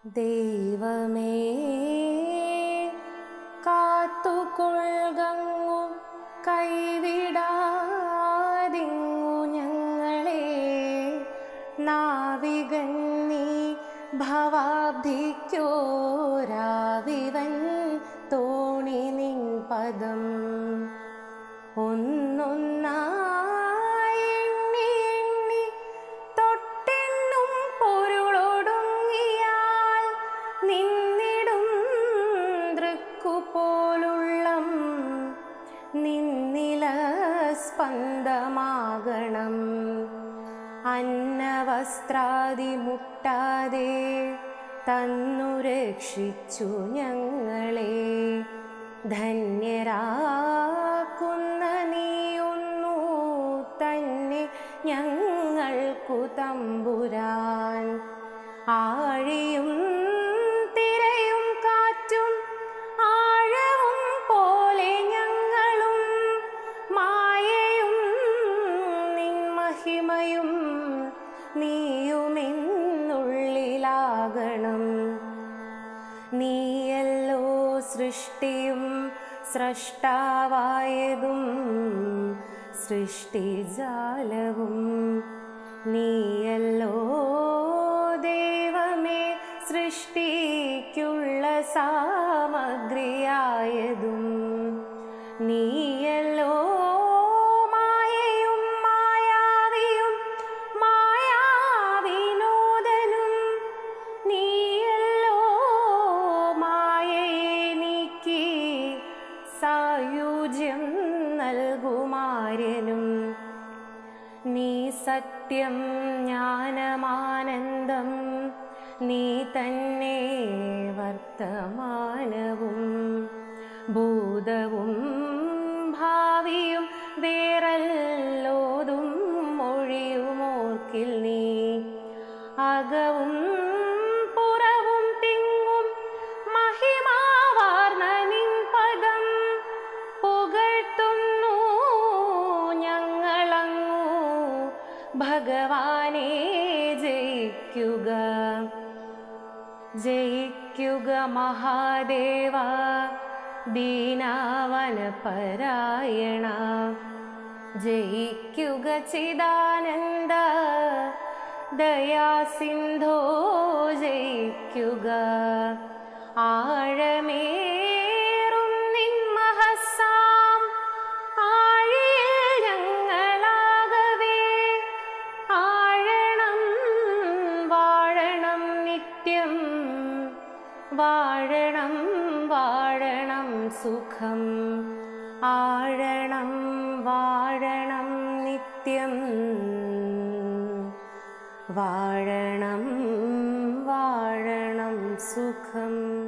ദൈവമേ കാത്തുകൊള്ളുകങ്ങു കൈവിടാതിങ്ങു ഞങ്ങളെ നാവികൻ നീ ഭവാബ്ധിക്കോരാവിവൻ തോണി നിൻ പദം ഒന്നൊന്നായി എണ്ണി എണ്ണി തൊട്ടെണ്ണും പൊരുളൊടുങ്ങിയാൽ നിന്നിടും ദൃക്കുപോലുള്ളം നിന്നില സ്പന്ദമാകണം അന്നവസ്ത്രാദി മുട്ടാതെ തന്നു രക്ഷിച്ചു ഞങ്ങളെ ധന്യരാക്കുന്ന നീയൊന്നു തന്നെ ഞങ്ങൾക്കു തമ്പുരാൻ ആഴിയും തിരയും കാറ്റും ആഴവും പോലെ ഞങ്ങളും മായയും നിൻ മഹിമയും നീയുമെന്നുള്ളിലാകണം നീയല്ലോ സൃഷ്ടിയും സ്രഷ്ടാവായതും സൃഷ്ടിജാലവും നീയല്ലോ ദൈവമേ സൃഷ്ടിക്കുള്ള സാമഗ്രിയായതും നീയല്ലോ മായയും മായാവിയും മായാവിനോദനും നീയല്ലോ മായയെ നീക്കി സായുജ്യം നൽകുമാര്യനും നീ സത്യം ജ്ഞാനമാനന്ദം നീ തന്നെ വർത്തമാനവും ഭൂതവും ഭാവിയും വേറല്ലോതും മൊഴിയുമോർക്കിൽ നീ അകവും പുറവും തിങ്ങും മഹിമാവാർന്ന നിൻ പദം പുകഴ്ത്തുന്നു ഞങ്ങളങ്ങു ഭഗവാനെ ജയിക്കുക ജയിക്കുക മഹാദേവ ദീനാവനപരായണ ജയിക്കുക ചിദാനന്ദ ദയാസിന്ധോ ജയിക്കുക ആഴമേറും നിൻ മഹസാം ആഴിയിൽ ഞങ്ങളാകവേ ആഴണം വാഴണം നിത്യം വാഴണം വാഴണം സുഖം ആഴണം വാഴണം നിത്യം വാഴണം വാഴണം സുഖം